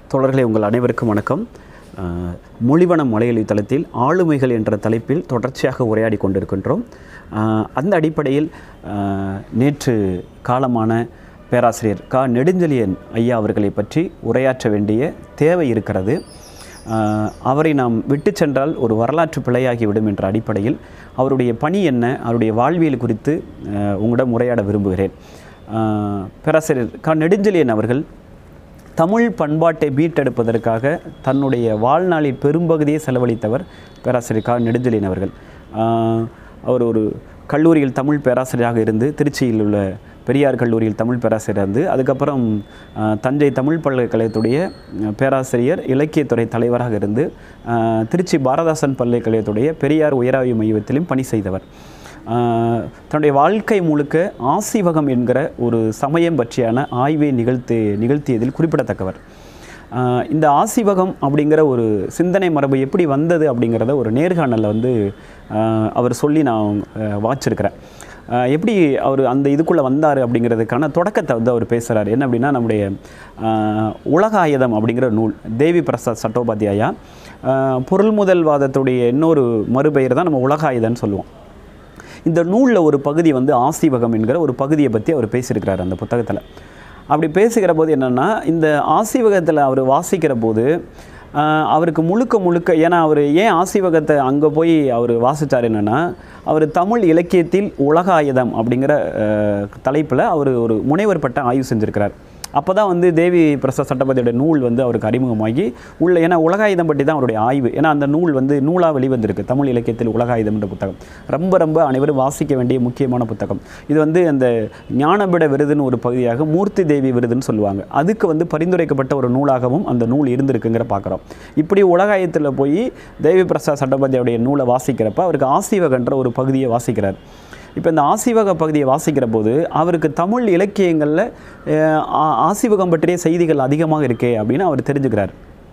தோழர்களே உங்கள் அனைவருக்கும் வணக்கம் அஹ், மொழிவனம் மலையொலி தளத்தில் ஆளுமைகள் என்ற தலைப்பில் தொடர்ச்சியாக உரையாடி கொண்டிருக்கின்றோம் அஹ், அந்த அடிப்படையில் அஹ், நேற்று காலமான பேராசிரியர் கா நெடுஞ்செழியன் ஐயா அவர்களை பற்றி உரையாற்ற வேண்டிய தேவை இருக்கிறது அஹ், அவரை நாம் விட்டு சென்றால் ஒரு வரலாற்று பிழையாகிவிடும் என்ற அடிப்படையில் அவருடைய பணி என்ன அவருடைய வாழ்வியல் குறித்து அஹ், உங்களிடம் உரையாட விரும்புகிறேன் அஹ், பேராசிரியர் கா நெடுஞ்செழியன் அவர்கள் தமிழ் பண்பாட்டை மீட்டெடுப்பதற்காக தன்னுடைய வாழ்நாளில் பெரும்பகுதியை செலவழித்தவர் பேராசிரியர் கா நெடுஞ்செழியன் அவர்கள் ஆஹ் அவர் ஒரு கல்லூரியில் தமிழ் பேராசிரியராக இருந்து திருச்சியில் உள்ள பெரியார் கல்லூரியில் தமிழ் பேராசிரியர் இருந்து அதுக்கப்புறம் ஆஹ் தஞ்சை தமிழ் பல்கலைக்கழகத்துடைய அஹ், பேராசிரியர் இலக்கியத்துறை தலைவராக இருந்து ஆஹ், திருச்சி பாரதாசன் பல்கலைக்கழகத்துடைய பெரியார் உயராய்வு மையத்திலும் பணி செய்தவர் ஆஹ் தன்னுடைய வாழ்க்கை முழுக்க ஆசிவகம் என்கிற ஒரு சமயம் பற்றியான ஆய்வை நிகழ்த்து நிகழ்த்தியதில் குறிப்பிடத்தக்கவர் ஆஹ் இந்த ஆசிவகம் அப்படிங்கிற ஒரு சிந்தனை மரபு எப்படி வந்தது அப்படிங்கிறத ஒரு நேர்காணலில் வந்து ஆஹ் அவர் சொல்லி நான் ஆஹ் வாச்சிருக்கிறேன் ஆஹ் எப்படி அவர் அந்த இதுக்குள்ளே வந்தார் அப்படிங்கிறதுக்கான தொடக்கத்தை வந்து அவர் பேசுகிறார் என்ன அப்படின்னா நம்முடைய ஆஹ் உலக ஆயுதம் அப்படிங்கிற நூல் தேவி பிரசாத் சட்டோபாத்தியாயா ஆஹ் பொருள் முதல்வாதத்துடைய இன்னொரு மறுபெயர் தான் நம்ம உலக ஆயுதம்னு சொல்லுவோம் இந்த நூலில் ஒரு பகுதி வந்து ஆசிவகம் என்கிற ஒரு பகுதியை பற்றி அவர் பேசியிருக்கிறார் அந்த புத்தகத்தில் அப்படி பேசுகிற போது என்னென்னா இந்த ஆசிவகத்தில் அவர் வாசிக்கிற போது ஆஹ், அவருக்கு முழுக்க முழுக்க ஏன்னா அவர் ஏன் ஆசிவகத்தை அங்கே போய் அவர் வாசித்தார் என்னென்னா அவர் தமிழ் இலக்கியத்தில் உலக ஆயுதம் அப்படிங்கிற தலைப்பில் அவர் ஒரு முனைவர் பட்ட ஆய்வு செஞ்சுருக்கிறார் அப்போ தான் வந்து தேவி பிரசாத் சட்டபதியோட நூல் வந்து அவருக்கு அறிமுகமாகி உள்ள ஏன்னா உலகாயுதம் பற்றி தான் அவருடைய ஆய்வு ஏன்னா அந்த நூல் வந்து நூலாக வெளிவந்திருக்கு தமிழ் இலக்கியத்தில் உலகாயுதம் என்ற புத்தகம் ரொம்ப ரொம்ப அனைவரும் வாசிக்க வேண்டிய முக்கியமான புத்தகம் இது வந்து அந்த ஞானபிட விருதுன்னு ஒரு பகுதியாக மூர்த்தி தேவி விருதுன்னு சொல்லுவாங்க அதுக்கு வந்து பரிந்துரைக்கப்பட்ட ஒரு நூலாகவும் அந்த நூல் இருந்திருக்குங்கிற பார்க்குறோம் இப்படி உலகாயத்தில் போய் தேவி பிரசாத் சட்டபதியோடைய நூலை வாசிக்கிறப்ப அவருக்கு ஆசிவகன்ற ஒரு பகுதியை வாசிக்கிறார் இப்போ இந்த ஆசிவக பகுதியை வாசிக்கிற போது அவருக்கு தமிழ் இலக்கியங்களில் அஹ், ஆ- ஆசிவகம் பற்றிய செய்திகள் அதிகமாக இருக்கே அப்படின்னு அவர் தெரிஞ்சுக்கிறார்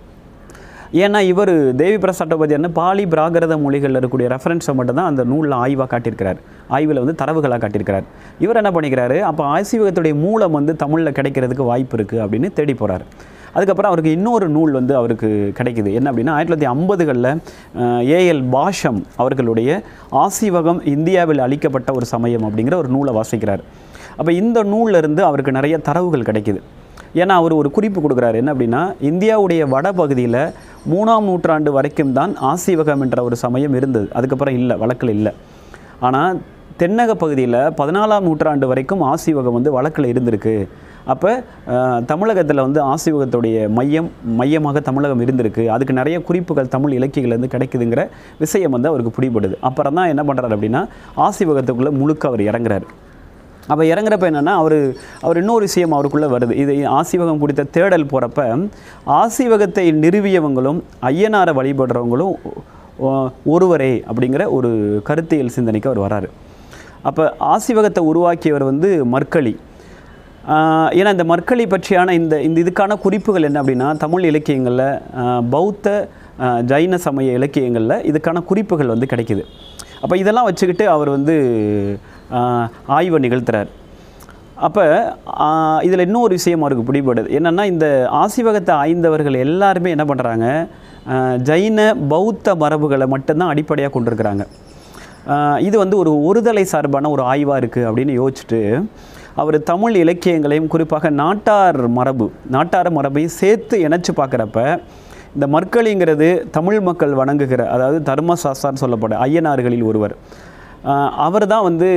ஏன்னா இவர் தேவி பிரசாத் சட்டபதியான பாலி பிராகிருத மொழிகளில் இருக்கக்கூடிய ரெஃபரன்ஸை மட்டும்தான் அந்த நூலில் ஆய்வாக காட்டியிருக்கிறார் ஆய்வில் வந்து தரவுகளாக காட்டியிருக்கிறார் இவர் என்ன பண்ணிக்கிறாரு அப்போ ஆசிவகத்துடைய மூலம் வந்து தமிழில் கிடைக்கிறதுக்கு வாய்ப்பு இருக்குது அப்படின்னு தேடி போகிறார் அதுக்கப்புறம் அவருக்கு இன்னொரு நூல் வந்து அவருக்கு கிடைக்குது என்ன அப்படின்னா ஆயிரத்தி தொள்ளாயிரத்தி ஐம்பதுகளில் ஏஎல் பாஷம் அவர்களுடைய ஆசிவகம் இந்தியாவில் அளிக்கப்பட்ட ஒரு சமயம் அப்படிங்கிற ஒரு நூலை வாசிக்கிறார் அப்போ இந்த நூல்ல இருந்து அவருக்கு நிறைய தரவுகள் கிடைக்குது ஏன்னா அவர் ஒரு குறிப்பு கொடுக்குறாரு என்ன அப்படின்னா இந்தியாவுடைய வடபகுதியில் மூணாம் நூற்றாண்டு வரைக்கும் தான் ஆசிவகம் என்ற ஒரு சமயம் இருந்தது அதுக்கப்புறம் இல்லை வழக்கில் இல்லை ஆனால் தென்னக பகுதியில் பதினாலாம் நூற்றாண்டு வரைக்கும் ஆசிவகம் வந்து வழக்கில் இருந்திருக்கு அப்போ தமிழகத்தில் வந்து ஆசிவகத்துடைய மையம் மையமாக தமிழகம் இருந்திருக்கு அதுக்கு நிறைய குறிப்புகள் தமிழ் இலக்கியங்கள் வந்து கிடைக்குதுங்கிற விஷயம் வந்து அவருக்கு பிடிபடுது அப்புறம் தான் என்ன பண்ணுறாரு அப்படின்னா ஆசிவகத்துக்குள்ளே முழுக்க அவர் இறங்குறாரு அப்போ இறங்குறப்ப என்னென்னா அவர் அவர் இன்னொரு விஷயம் அவருக்குள்ளே வருது இது ஆசிவகம் குறித்த தேடல் போகிறப்ப ஆசிவகத்தை நிறுவியவங்களும் ஐயனாரை வழிபடுறவங்களும் ஒ- ஒருவரே அப்படிங்கிற ஒரு கருத்தியல் சிந்தனைக்கு அவர் வராரு அப்போ ஆசிவகத்தை உருவாக்கியவர் வந்து மற்களி ஆஹ் ஏன்னா இந்த மற்களி பற்றியான இந்த இந்த இதுக்கான குறிப்புகள் என்ன அப்படின்னா தமிழ் இலக்கியங்களில் ஆஹ் பௌத்த ஆஹ் ஜைன சமய இலக்கியங்களில் இதுக்கான குறிப்புகள் வந்து கிடைக்குது அப்போ இதெல்லாம் வச்சுக்கிட்டு அவர் வந்து ஆஹ் ஆய்வை நிகழ்த்துறார் அப்போ இதில் இன்னொரு விஷயம் அவருக்கு பிடிபடுது என்னென்னா இந்த ஆசிவகத்தை ஆய்ந்தவர்கள் எல்லாருமே என்ன பண்ணுறாங்க ஜைன பௌத்த மரபுகளை மட்டும்தான் அடிப்படையாக கொண்டிருக்கிறாங்க ஆஹ் இது வந்து ஒரு ஒருதலை சார்பான ஒரு ஆய்வாக இருக்குது அப்படின்னு யோசிச்சுட்டு அவர் தமிழ் இலக்கியங்களையும் குறிப்பாக நாட்டார் மரபு நாட்டார் மரபையும் சேர்த்து இணைச்சு பார்க்குறப்ப இந்த மற்களிங்கிறது தமிழ் மக்கள் வணங்குகிற அதாவது தர்மசாஸ்தான்னு சொல்லப்பட ஐயனார்களில் ஒருவர் அவர் தான் வந்து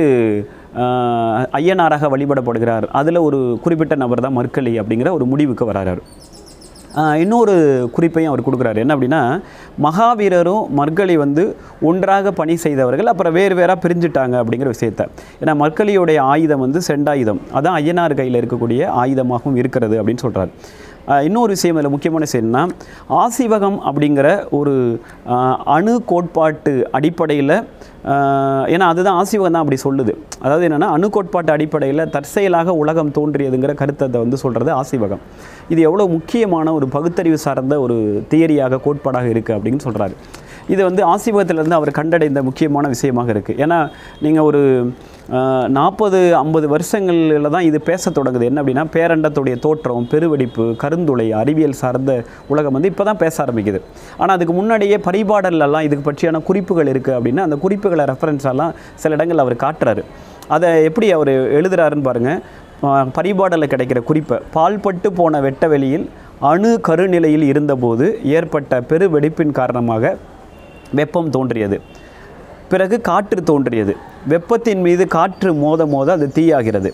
ஆஹ் ஐயனாராக வழிபடப்படுகிறார் அதில் ஒரு குறிப்பிட்ட நபர் தான் மற்களி அப்படிங்கிற ஒரு முடிவுக்கு வராரு ஆஹ் இன்னொரு குறிப்பையும் அவர் கொடுக்குறாரு என்ன அப்படின்னா மகாவீரரும் மற்களி வந்து ஒன்றாக பணி செய்தவர்கள் அப்புறம் வேறு வேறாக பிரிஞ்சுட்டாங்க அப்படிங்கிற விஷயத்த ஏன்னா மற்களியோடைய ஆயுதம் வந்து செண்டாயுதம் அதான் ஐயனார் கையில் இருக்கக்கூடிய ஆயுதமாகவும் இருக்கிறது அப்படின்னு சொல்கிறார் இன்னொரு விஷயம் இதில் முக்கியமான விஷயம் என்னன்னா ஆசிவகம் அப்படிங்கிற ஒரு ஆஹ் அணு கோட்பாட்டு அடிப்படையில் ஏன்னா அதுதான் ஆசிவகம் தான் அப்படி சொல்லுது அதாவது என்னென்னா அணு கோட்பாட்டு அடிப்படையில் தற்செயலாக உலகம் தோன்றியதுங்கிற கருத்தை வந்து சொல்கிறது ஆசிவகம் இது எவ்வளோ முக்கியமான ஒரு பகுத்தறிவு சார்ந்த ஒரு தியரியாக கோட்பாடாக இருக்குது அப்படின்னு சொல்கிறாரு இது வந்து ஆசிவகத்திலிருந்து அவர் கண்டடைந்த முக்கியமான விஷயமாக இருக்குது ஏன்னா நீங்கள் ஒரு நாற்பது ஐம்பது வருஷங்களில் தான் இது பேசத் தொடங்குது என்ன அப்படின்னா பேரண்டத்துடைய தோற்றம் பெருவெடிப்பு கருந்துளை அறிவியல் சார்ந்த உலகம் வந்து இப்போ தான் பேச ஆரம்பிக்குது ஆனால் அதுக்கு முன்னாடியே பரிபாடல்லாம் இதுக்கு பற்றியான குறிப்புகள் இருக்குது அப்படின்னா அந்த குறிப்புகளை ரெஃபரன்ஸ் எல்லாம் சில இடங்கள் அவர் காட்டுறாரு அதை எப்படி அவர் எழுதுறாருன்னு பாருங்கள் பரிபாடலில் கிடைக்கிற குறிப்பை பால்பட்டு போன வெட்ட வெளியில் அணு கருநிலையில் இருந்தபோது ஏற்பட்ட பெரு வெடிப்பின் காரணமாக வெப்பம் தோன்றியது பிறகு காற்று தோன்றியது வெப்பத்தின் மீது காற்று மோத மோத அது தீயாகிறது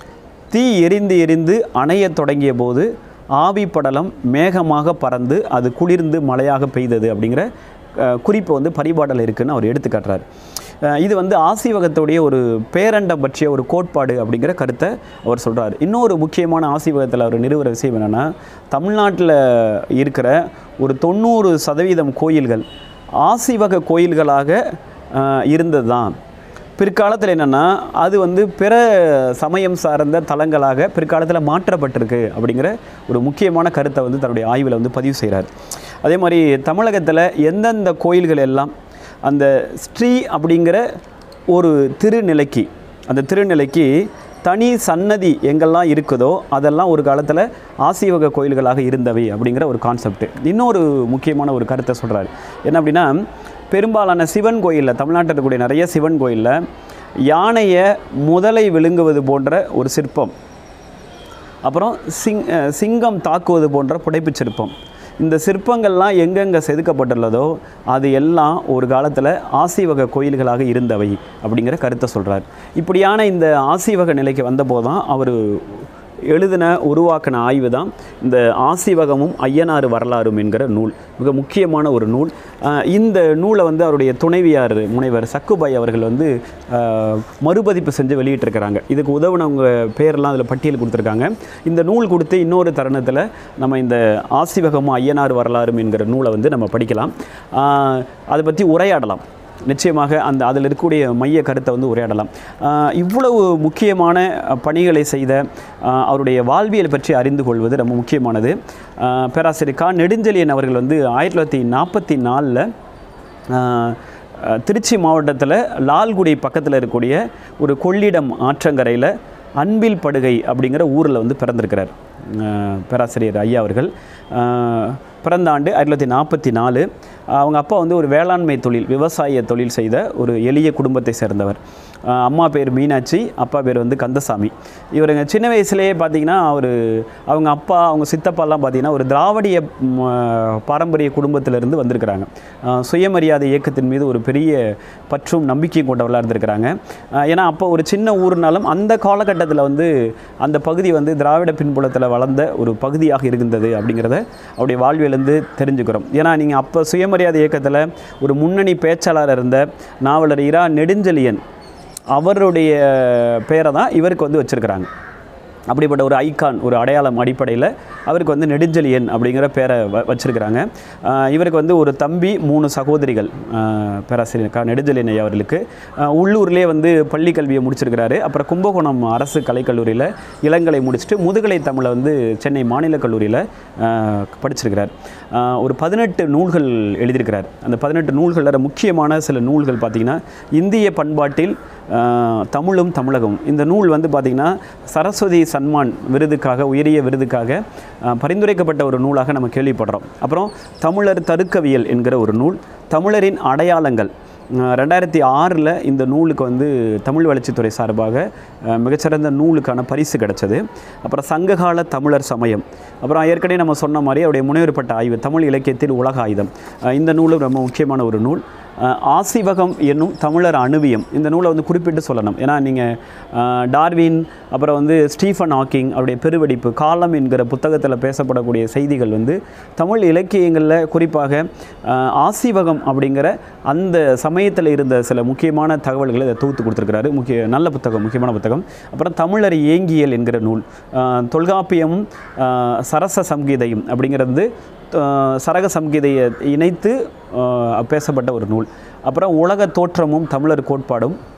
தீ எரிந்து எரிந்து அணையத் தொடங்கிய போது ஆவி படலம் மேகமாக பறந்து அது குளிர்ந்து மழையாக பெய்தது அப்படிங்கிற அஹ், குறிப்பு வந்து பரிபாடல் இருக்குன்னு அவர் எடுத்து காட்டுறாரு அஹ், இது வந்து ஆசீவகத்துடைய ஒரு பேரண்டம் பற்றிய ஒரு கோட்பாடு அப்படிங்கிற கருத்தை அவர் சொல்றார் இன்னொரு முக்கியமான ஆசீவகத்தில் அவர் நிறுவன விஷயம் என்னென்னா தமிழ்நாட்டில் இருக்கிற ஒரு தொண்ணூறு சதவீதம் கோயில்கள் ஆசீவக கோயில்களாக இருந்தது தான் பிற்காலத்தில் என்னென்னா அது வந்து பிற சமயம் சார்ந்த தலங்களாக பிற்காலத்தில் மாற்றப்பட்டிருக்கு அப்படிங்கிற ஒரு முக்கியமான கருத்தை வந்து தன்னுடைய ஆய்வில் வந்து பதிவு செய்கிறார் அதே மாதிரி தமிழகத்தில் எந்தெந்த கோயில்கள் எல்லாம் அந்த ஸ்ரீ அப்படிங்கிற ஒரு திருநிலைக்கு அந்த திருநிலைக்கு தனி சன்னதி எங்கெல்லாம் இருக்குதோ அதெல்லாம் ஒரு காலத்தில் ஆசீவக கோயில்களாக இருந்தவை அப்படிங்கிற ஒரு கான்செப்ட் இன்னொரு முக்கியமான ஒரு கருத்தை சொல்கிறாரு என்ன அப்படின்னா பெரும்பாலான சிவன் கோயிலில் தமிழ்நாட்டில் இருக்கக்கூடிய நிறைய சிவன் கோயிலில் யானையை முதலை விழுங்குவது போன்ற ஒரு சிற்பம் அப்புறம் சிங் அஹ் சிங்கம் தாக்குவது போன்ற புடைப்புச் சிற்பம் இந்த சிற்பங்கள்லாம் எங்கெங்கே செதுக்கப்பட்டுள்ளதோ அது எல்லாம் ஒரு காலத்தில் ஆசீவக கோயில்களாக இருந்தவை அப்படிங்கிற கருத்தை சொல்கிறார் இப்படியான இந்த ஆசீவக நிலைக்கு வந்தபோது தான் அவர் எழுதின உருவாக்கின ஆய்வு தான் இந்த ஆசீவகமும் ஐயனாறு வரலாறும் என்கிற நூல் மிக முக்கியமான ஒரு நூல் அஹ் இந்த நூலை வந்து அவருடைய துணைவியார் முனைவர் சக்குபாய் அவர்கள் வந்து அஹ், மறுபதிப்பு செஞ்சு வெளியிட்டிருக்கிறாங்க இதுக்கு உதவுனவங்க பேரெல்லாம் அதில் பட்டியல் கொடுத்துருக்காங்க இந்த நூல் கொடுத்து இன்னொரு தருணத்தில் நம்ம இந்த ஆசிவகமும் ஐயனார் வரலாறும் என்கிற நூலை வந்து நம்ம படிக்கலாம் அஹ், அதை பற்றி உரையாடலாம் நிச்சயமாக அந்த அதில் இருக்கக்கூடிய மைய கருத்தை வந்து உரையாடலாம் ஆஹ் இவ்வளவு முக்கியமான அஹ், பணிகளை செய்த ஆஹ், அவருடைய வாழ்வியல் பற்றி அறிந்து கொள்வது ரொம்ப முக்கியமானது ஆஹ், பேராசிரியர் கா நெடுஞ்செழியன் அவர்கள் வந்து ஆயிரத்தி தொள்ளாயிரத்தி நாற்பத்தி நாலில் திருச்சி மாவட்டத்தில் லால்குடி பக்கத்தில் இருக்கக்கூடிய ஒரு கொள்ளிடம் ஆற்றங்கரையில் அன்பில் படுகை அப்படிங்கிற ஊரில் வந்து பிறந்திருக்கிறார் ஆஹ், பேராசிரியர் ஐயா அவர்கள் ஆஹ், பிறந்த ஆண்டு ஆயிரத்தி தொள்ளாயிரத்தி நாற்பத்தி நாலு அவங்க அப்பா வந்து ஒரு வேளாண்மை தொழில் விவசாய தொழில் செய்த ஒரு எளிய குடும்பத்தை சேர்ந்தவர் ஆஹ் அம்மா பேர் மீனாட்சி அப்பா பேர் வந்து கந்தசாமி இவருங்க சின்ன வயசுலேயே பார்த்தீங்கன்னா அவர் அவங்க அப்பா அவங்க சித்தப்பாலாம் பார்த்தீங்கன்னா ஒரு திராவிடிய ம், ஆஹ் பாரம்பரிய குடும்பத்திலிருந்து வந்திருக்கிறாங்க ஆஹ் சுயமரியாதை இயக்கத்தின் மீது ஒரு பெரிய பற்றும் நம்பிக்கையும் கொண்டவர்களாக இருந்திருக்கிறாங்க ஆஹ் ஏன்னா அப்போ ஒரு சின்ன ஊர்னாலும் அந்த காலகட்டத்தில் வந்து அந்த பகுதி வந்து திராவிட பின்புலத்தில் வளர்ந்த ஒரு பகுதியாக இருந்தது அப்படிங்கிறத அவருடைய வாழ்விலிருந்து தெரிஞ்சுக்கிறோம் ஏன்னா நீங்கள் அப்போ சுயமரியாதை இயக்கத்தில் ஒரு முன்னணி பேச்சாளர் இருந்த நாவலர் இரா நெடுஞ்செழியன் அவருடைய பேரை தான் இவருக்கு வந்து வச்சுருக்கிறாங்க அப்படிப்பட்ட ஒரு ஐகான் ஒரு அடையாளம் அடிப்படையில் அவருக்கு வந்து நெடுஞ்செழியன் அப்படிங்கிற பேரை வ வச்சுருக்கிறாங்க இவருக்கு வந்து ஒரு தம்பி மூணு சகோதரிகள் ஆஹ் பேராசிரியர் கா நெடுஞ்செழியன் ஐயா அவர்களுக்கு ஆஹ் உள்ளூர்லேயே வந்து பள்ளி கல்வியை முடிச்சிருக்கிறாரு அப்புறம் கும்பகோணம் அரசு கலைக்கல்லூரியில் இளங்கலை முடிச்சுட்டு முதுகலை தமிழை வந்து சென்னை மாநில கல்லூரியில் ஆஹ் படிச்சிருக்கிறார் ஆஹ் ஒரு பதினெட்டு நூல்கள் எழுதியிருக்கிறார் அந்த பதினெட்டு நூல்களில் முக்கியமான சில நூல்கள் பார்த்திங்கன்னா இந்திய பண்பாட்டில் ஆஹ் தமிழும் தமிழகம் இந்த நூல் வந்து பார்த்திங்கன்னா சரஸ்வதி சன்மான் விருதுக்காக உயரிய விருதுக்காக ஆஹ் பரிந்துரைக்கப்பட்ட ஒரு நூலாக நம்ம கேள்விப்படுறோம் அப்புறம் தமிழர் தருக்கவியல் என்கிற ஒரு நூல் தமிழரின் அடையாளங்கள் ஆஹ் ரெண்டாயிரத்தி ஆறில் இந்த நூலுக்கு வந்து தமிழ் வளர்ச்சித்துறை சார்பாக ஆஹ் மிகச்சிறந்த நூலுக்கான பரிசு கிடைச்சது அப்புறம் சங்ககால தமிழர் சமயம் அப்புறம் ஏற்கனவே நம்ம சொன்ன மாதிரி அவருடைய முனைவர்பட்ட ஆய்வு தமிழ் இலக்கியத்தில் உலக ஆயுதம் ஆஹ் இந்த நூலும் ரொம்ப முக்கியமான ஒரு நூல் ஆஹ் ஆசிவகம் என்னும் தமிழர் அணுவியம் இந்த நூலை வந்து குறிப்பிட்டு சொல்லணும் ஏன்னா நீங்கள் டார்வின் அப்புறம் வந்து ஸ்டீஃபன் ஹாக்கிங் அவருடைய பெருவெடிப்பு காலம் என்கிற புத்தகத்தில் பேசப்படக்கூடிய செய்திகள் வந்து தமிழ் இலக்கியங்களில் குறிப்பாக ஆஹ் ஆசிவகம் அப்படிங்கிற அந்த சமயத்தில் இருந்த சில முக்கியமான தகவல்களை இதை தொகுத்து கொடுத்துருக்கிறாரு முக்கிய நல்ல புத்தகம் முக்கியமான புத்தகம் அப்புறம் தமிழர் ஏங்கியல் என்கிற நூல் ஆஹ் தொல்காப்பியமும் ஆஹ் சரச சம்கீதையும் அப்படிங்கிறது ஆஹ் சரக சம்கீதையை இணைத்து ஆஹ் பேசப்பட்ட ஒரு நூல் அப்புறம் உலக தோற்றமும் தமிழர் கோட்பாடும்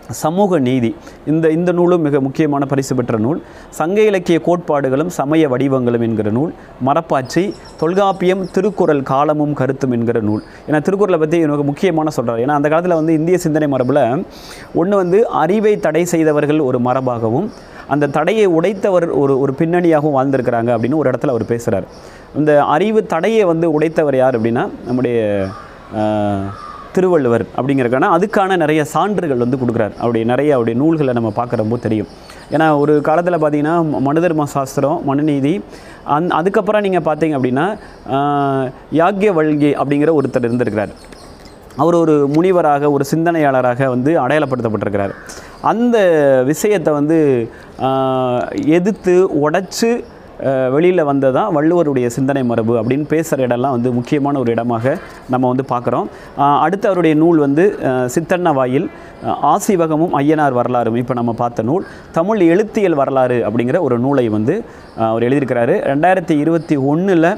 சமூக நீதி இந்த இந்த நூலும் மிக முக்கியமான பரிசு பெற்ற நூல் சங்க இலக்கிய கோட்பாடுகளும் சமய வடிவங்களும் என்கிற நூல் மரப்பாச்சி தொல்காப்பியம் திருக்குறள் காலமும் கருத்தும் என்கிற நூல் ஏன்னா திருக்குறளை பற்றி மிக முக்கியமான சொல்கிறார் ஏன்னா அந்த காலத்தில் வந்து இந்திய சிந்தனை மரபில் ஒன்று வந்து அறிவை தடை செய்தவர்கள் ஒரு மரபாகவும் அந்த தடையை உடைத்தவர் ஒரு ஒரு பின்னணியாகவும் வாழ்ந்திருக்கிறாங்க அப்படின்னு ஒரு இடத்துல அவர் பேசுகிறார் இந்த அறிவு தடையை வந்து உடைத்தவர் யார் அப்படின்னா நம்முடைய ஆஹ், திருவள்ளுவர் அப்படிங்கிறக்கான அதுக்கான நிறைய சான்றுகள் வந்து கொடுக்குறாரு அவருடைய நிறைய அவருடைய நூல்களை நம்ம பார்க்குறப்போ தெரியும் ஏன்னா ஒரு காலத்தில் பார்த்தீங்கன்னா ம- மனுதர்ம சாஸ்திரம் மனுநீதி அந் அதுக்கப்புறம் நீங்கள் பார்த்தீங்க அப்படின்னா ஆஹ், யாக்ய வல்கி அப்படிங்கிற ஒருத்தர் இருந்திருக்கிறார் அவர் ஒரு முனிவராக ஒரு சிந்தனையாளராக வந்து அடையாளப்படுத்தப்பட்டிருக்கிறார் அந்த விஷயத்தை வந்து ஆஹ், எதிர்த்து உடைச்சு வெளியில் வந்ததான் வள்ளுவருடைய சிந்தனை மரபு அப்படின்னு பேசுகிற இடம்லாம் வந்து முக்கியமான ஒரு இடமாக நம்ம வந்து பார்க்குறோம் அடுத்து அவருடைய நூல் வந்து ஆஹ், சித்தன்ன வாயில் ஆஹ், ஆசிவகமும் ஐயனார் வரலாறும் இப்போ நம்ம பார்த்த நூல் தமிழ் எழுத்தியல் வரலாறு அப்படிங்கிற ஒரு நூலை வந்து ஆஹ், அவர் எழுதியிருக்கிறாரு ரெண்டாயிரத்தி இருபத்தி ஒன்றில்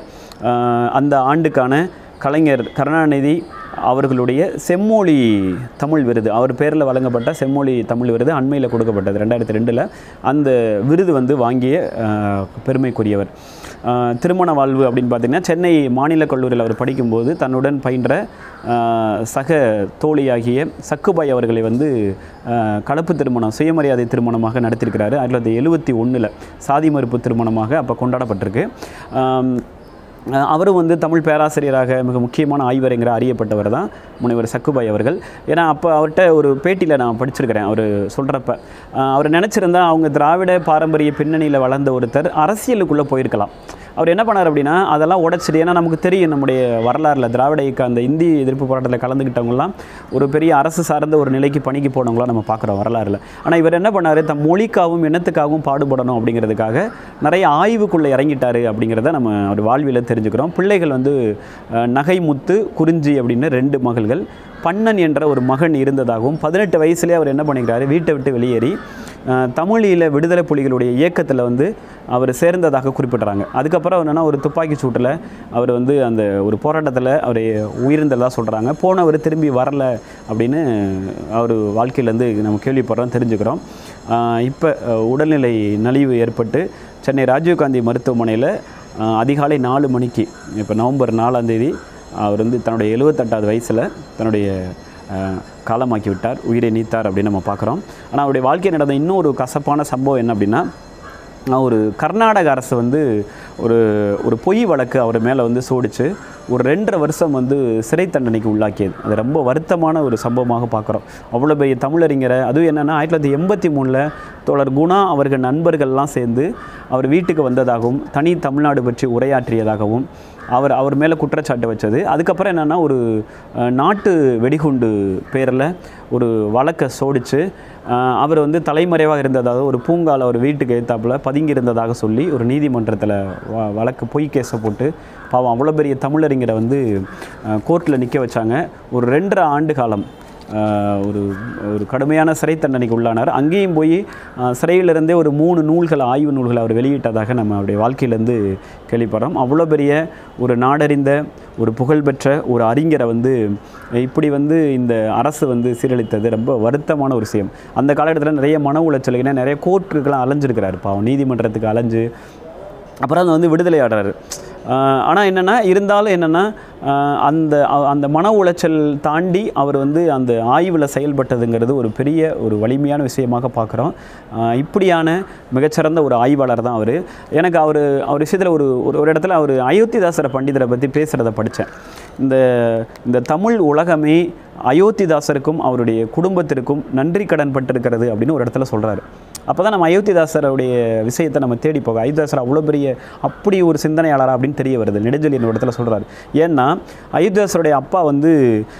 அந்த ஆண்டுக்கான கலைஞர் கருணாநிதி அவர்களுடைய செம்மொழி தமிழ் விருது அவர் பேரில் வழங்கப்பட்ட செம்மொழி தமிழ் விருது அண்மையில் கொடுக்கப்பட்டது ரெண்டாயிரத்தி ரெண்டில் அந்த விருது வந்து வாங்கிய அஹ், பெருமைக்குரியவர் அஹ், திருமண வாழ்வு அப்படின்னு பார்த்தீங்கன்னா சென்னை மாநில கல்லூரியில் அவர் படிக்கும்போது தன்னுடன் பயின்ற அஹ், சக தோழியாகிய சக்குபாய் அவர்களை வந்து அஹ், கலப்பு திருமணம் சுயமரியாதை திருமணமாக நடத்தியிருக்கிறாரு ஆயிரத்தி தொள்ளாயிரத்தி எழுபத்தி ஒன்றில் சாதி மறுப்பு திருமணமாக அப்போ கொண்டாடப்பட்டிருக்கு ஆம், அஹ் அவரும் வந்து தமிழ் பேராசிரியராக மிக முக்கியமான ஆய்வறிஞராக அறியப்பட்டவர் தான் முனைவர் சக்குபாய் அவர்கள் ஏன்னா அப்போ அவர்கிட்ட ஒரு பேட்டியில் நான் படிச்சிருக்கிறேன் அவர் சொல்கிறப்ப அவர் நினச்சிருந்தா அவங்க திராவிட பாரம்பரிய பின்னணியில் வளர்ந்த ஒருத்தர் அரசியலுக்குள்ளே போயிருக்கலாம் அவர் என்ன பண்ணார் அப்படின்னா அதெல்லாம் உடைச்சிட்டு ஏன்னா நமக்கு தெரியும் நம்முடைய வரலாறில் திராவிட இயக்க அந்த இந்தி எதிர்ப்பு போராட்டத்தில் கலந்துக்கிட்டவங்கலாம் ஒரு பெரிய அரசு சார்ந்த ஒரு நிலைக்கு பணிக்கு போனவங்களாம் நம்ம பார்க்குறோம் வரலாறில் ஆனால் இவர் என்ன பண்ணார் தம் மொழிக்காகவும் இனத்துக்காகவும் பாடுபடணும் அப்படிங்கிறதுக்காக நிறைய ஆய்வுக்குள்ளே இறங்கிட்டாரு அப்படிங்கிறத நம்ம அவர் வாழ்வியல தெரிஞ்சுக்கிறோம் பிள்ளைகள் வந்து அஹ், நகைமுத்து குறிஞ்சி அப்படின்னு ரெண்டு மகள்கள் பண்ணன் என்ற ஒரு மகன் இருந்ததாகவும் பதினெட்டு வயசுலேயே அவர் என்ன பண்ணிக்கிறாரு வீட்டை விட்டு வெளியேறி அஹ், தமிழீழ விடுதலை புலிகளுடைய இயக்கத்தில் வந்து அவர் சேர்ந்ததாக குறிப்பிட்றாங்க அதுக்கப்புறம் என்னென்னா ஒரு துப்பாக்கி சூட்டில் அவர் வந்து அந்த ஒரு போராட்டத்தில் அவர் உயிர்ந்ததாக சொல்கிறாங்க போனவர் திரும்பி வரல அப்படின்னு அவர் வாழ்க்கையிலேருந்து நம்ம கேள்விப்படுறோம் தெரிஞ்சுக்கிறோம் இப்போ உடல்நிலை நலிவு ஏற்பட்டு சென்னை ராஜீவ்காந்தி மருத்துவமனையில் ஆஹ் அதிகாலை நாலு மணிக்கு இப்போ நவம்பர் நாலாம் தேதி அவர் வந்து தன்னுடைய எழுவத்தெட்டாவது வயசில் தன்னுடைய ஆஹ், காலமாக்கி விட்டார் உயிரை நீத்தார் அப்படின்னு நம்ம பார்க்குறோம் ஆனால் அவருடைய வாழ்க்கையில் நடந்த இன்னொரு கசப்பான சம்பவம் என்ன அப்படின்னா ஆஹ், ஒரு கர்நாடக அரசு வந்து ஒரு ஒரு பொய் வழக்கு அவர் மேலே வந்து சோடிச்சு ஒரு ரெண்டரை வருஷம் வந்து சிறை தண்டனைக்கு உள்ளாக்கியது அது ரொம்ப வருத்தமான ஒரு சம்பவமாக பார்க்குறோம் அவ்வளோ பெரிய தமிழறிஞரை அதுவும் என்னென்னா ஆயிரத்தி தொள்ளாயிரத்தி எண்பத்தி மூணில் தோழர் குணா அவர்கள் நண்பர்கள்லாம் சேர்ந்து அவர் வீட்டுக்கு வந்ததாகவும் தனி தமிழ்நாடு பற்றி உரையாற்றியதாகவும் அவர் அவர் மேலே குற்றச்சாட்டு வச்சது அதுக்கப்புறம் என்னென்னா ஒரு அஹ், நாட்டு வெடிகுண்டு பேரில் ஒரு வழக்கை சோடிச்சு அஹ், அவர் வந்து தலைமறைவாக இருந்ததாக ஒரு பூங்கால ஒரு வீட்டுக்கு ஏத்தாப்புல பதுங்கி இருந்ததாக சொல்லி ஒரு நீதிமன்றத்தில் வ வழக்கு பொய் கேஸை போட்டு பாவம் அவ்வளோ பெரிய தமிழறிஞரை வந்து கோர்ட்டில் நிற்க வச்சாங்க ஒரு ரெண்டரை ஆண்டு காலம் ஆஹ் ஒரு ஒரு கடுமையான சிறை தண்டனைக்கு உள்ளானார் அங்கேயும் போய் ஆஹ் சிறையிலிருந்தே ஒரு மூணு நூல்கள் ஆய்வு நூல்களை அவர் வெளியிட்டதாக நம்ம அவருடைய வாழ்க்கையிலேருந்து கேள்விப்படுறோம் அவ்வளோ பெரிய ஒரு நாடறிந்த ஒரு புகழ்பெற்ற ஒரு அறிஞரை வந்து இப்படி வந்து இந்த அரசு வந்து சீரழித்தது ரொம்ப வருத்தமான ஒரு விஷயம் அந்த காலகட்டத்தில் நிறைய மன உளைச்சல் ஏன்னா நிறைய கோர்ட்டுக்கெல்லாம் அலைஞ்சிருக்கிறாரு பாவம் நீதிமன்றத்துக்கு அலைஞ்சு அப்புறம் அது வந்து விடுதலை ஆடுறாரு ஆனால் என்னென்னா இருந்தாலும் என்னென்னா அந்த அ- அந்த மன உளைச்சல் தாண்டி அவர் வந்து அந்த ஆய்வில் செயல்பட்டதுங்கிறது ஒரு பெரிய ஒரு வலிமையான விஷயமாக பார்க்குறோம் இப்படியான மிகச்சிறந்த ஒரு ஆய்வாளர் தான் அவர் எனக்கு அவர் அவர் விஷயத்தில் ஒரு ஒரு ஒரு இடத்துல அவர் அயோத்திதாசர பண்டிதரை பற்றி பேசுகிறத படித்தேன் இந்த இந்த தமிழ் உலகமே அயோத்திதாசருக்கும் அவருடைய குடும்பத்திற்கும் நன்றி கடன் பட்டிருக்கிறது அப்படின்னு ஒரு இடத்துல சொல்கிறாரு அப்போ தான் நம்ம அயோத்திதாசருடைய விஷயத்தை நம்ம தேடி போக அயோத்திதாசர் அவ்வளோ பெரிய அப்படி ஒரு சிந்தனையாளரா அப்படின்னு தெரிய வருது நெடுஞ்சொலி ஒரு இடத்துல சொல்கிறாரு ஏன்னா அயோத்திதாசருடைய அப்பா வந்து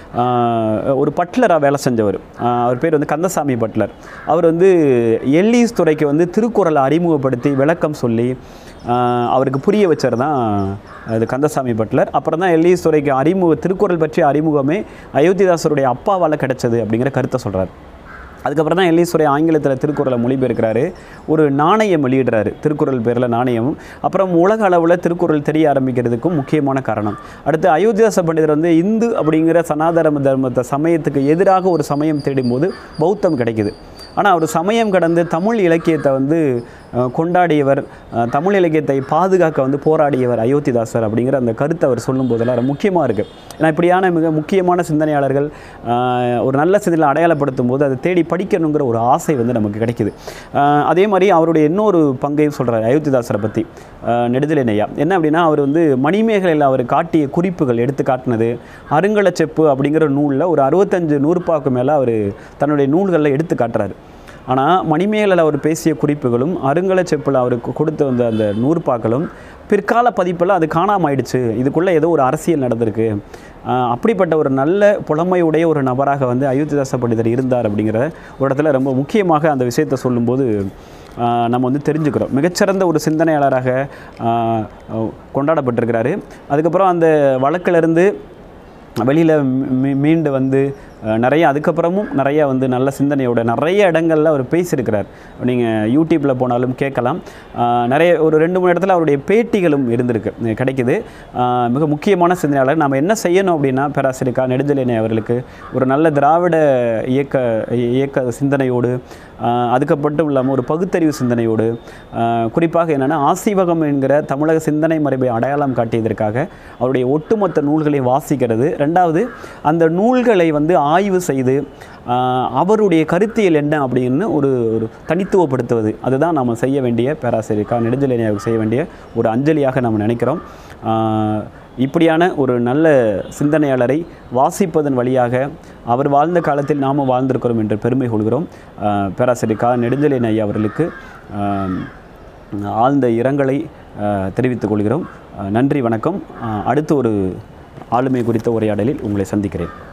ஆஹ், ஒரு பட்லராக வேலை செஞ்சவர் ஆஹ், அவர் பேர் வந்து கந்தசாமி பட்லர் அவர் வந்து எல்லீஸ் துறைக்கு வந்து திருக்குறளை அறிமுகப்படுத்தி விளக்கம் சொல்லி ஆஹ், அவருக்கு புரிய வச்சவர் தான் அது கந்தசாமி பட்லர் அப்புறம் தான் எல்லீஸ் துறைக்கு அறிமுக திருக்குறள் பற்றிய அறிமுகமே அயோத்திதாசருடைய அப்பாவால் கிடைச்சது அப்படிங்கிற கருத்தை சொல்கிறார் அதுக்கப்புறம் தான் எல்லீஸ்வரை ஆங்கிலத்தில் திருக்குறளை மொழிபெயர்க்கிறாரு ஒரு நாணயம் வெளியிடுறாரு திருக்குறள் பேரில் நாணயம் அப்புறம் உலக அளவில் திருக்குறள் தெரிய ஆரம்பிக்கிறதுக்கும் முக்கியமான காரணம் அடுத்து அயோத்தியாச பண்டிதர் வந்து இந்து அப்படிங்கிற சனாதன தர்மத்தை சமயத்துக்கு எதிராக ஒரு சமயம் தேடும்போது பௌத்தம் கிடைக்குது ஆனால் அவர் சமயம் கடந்து தமிழ் இலக்கியத்தை வந்து அஹ், கொண்டாடியவர் அஹ், தமிழ் இலக்கியத்தை பாதுகாக்க வந்து போராடியவர் அயோத்திதாசர் அப்படிங்கிற அந்த கருத்தை அவர் சொல்லும் போதெல்லாம் ரொம்ப முக்கியமாக இருக்குது ஏன்னா இப்படியான மிக முக்கியமான சிந்தனையாளர்கள் அஹ், ஒரு நல்ல சிந்தனை அடையாளப்படுத்தும் போது அதை தேடி படிக்கணுங்கிற ஒரு ஆசை வந்து நமக்கு கிடைக்குது அஹ், அதே மாதிரி அவருடைய இன்னொரு பங்கையும் சொல்கிறார் அயோத்திதாசரை பற்றி நெடுதலையா என்ன அப்படின்னா அவர் வந்து மணிமேகலையில் அவர் காட்டிய குறிப்புகள் எடுத்து காட்டினது அருங்கலச்செப்பு அப்படிங்கிற நூலில் ஒரு அறுபத்தஞ்சு நூறுபாக்கு மேலே அவர் தன்னுடைய நூல்களில் எடுத்து காட்டுறாரு ஆனால் மணிமேகலையில் அவர் பேசிய குறிப்புகளும் அருங்கலச்செப்பில் அவருக்கு கொடுத்த வந்த அந்த நூற்பாக்களும் பிற்கால பதிப்பில் அது காணாம ஆயிடுச்சு இதுக்குள்ளே ஏதோ ஒரு அரசியல் நடந்திருக்கு ஆஹ் அப்படிப்பட்ட ஒரு நல்ல புலமையுடைய ஒரு நபராக வந்து அயோத்திதாச பண்டிதர் இருந்தார் அப்படிங்கிற ஒரு இடத்துல ரொம்ப முக்கியமாக அந்த விஷயத்தை சொல்லும்போது ஆஹ் நம்ம வந்து தெரிஞ்சுக்கிறோம் மிகச்சிறந்த ஒரு சிந்தனையாளராக ஆஹ் கொண்டாடப்பட்டிருக்கிறாரு அதுக்கப்புறம் அந்த வழக்கிலிருந்து வெளியில் மீ மீண்டு வந்து அஹ், நிறைய அதுக்கப்புறமும் நிறைய வந்து நல்ல சிந்தனையோட நிறைய இடங்களில் அவர் பேசியிருக்கிறார் நீங்கள் யூடியூப்பில் போனாலும் கேட்கலாம் அஹ், நிறைய ஒரு ரெண்டு மூணு இடத்துல அவருடைய பேட்டிகளும் இருந்திருக்கு அஹ், கிடைக்குது அஹ், மிக முக்கியமான சிந்தனையாளர் நாம் என்ன செய்யணும் அப்படின்னா பேராசிரியர் நெடுஞ்சலேனே அவர்களுக்கு ஒரு நல்ல திராவிட இயக்க இயக்க சிந்தனையோடு அஹ், அதுக்கப்பட்டும் இல்லாமல் ஒரு பகுத்தறிவு சிந்தனையோடு அஹ், குறிப்பாக என்னென்னா ஆசீவகம் என்கிற தமிழக சிந்தனை மரபை அடையாளம் காட்டியதற்காக அவருடைய ஒட்டுமொத்த நூல்களை வாசிக்கிறது ரெண்டாவது அந்த நூல்களை வந்து ஆய்வு செய்து ஆஹ், அவருடைய கருத்தியல் என்ன அப்படின்னு ஒரு ஒரு தனித்துவப்படுத்துவது அதுதான் நம்ம செய்ய வேண்டிய பேராசிரியர் கா நெடுஞ்சலினியாவுக்கு செய்ய வேண்டிய ஒரு அஞ்சலியாக நம்ம நினைக்கிறோம் ஆஹ், இப்படியான ஒரு நல்ல சிந்தனையாளரை வாசிப்பதன் வழியாக அவர் வாழ்ந்த காலத்தில் நாமும் வாழ்ந்திருக்கிறோம் என்று பெருமை கொள்கிறோம் ஆஹ், பேராசிரியர் கா நெடுஞ்சலின் ஐயா அவர்களுக்கு ஆஹ், ஆழ்ந்த இரங்கலை ஆஹ், தெரிவித்துக் கொள்கிறோம் ஆஹ், நன்றி வணக்கம் ஆஹ், அடுத்து ஒரு ஆளுமை குறித்த உரையாடலில் உங்களை சந்திக்கிறேன்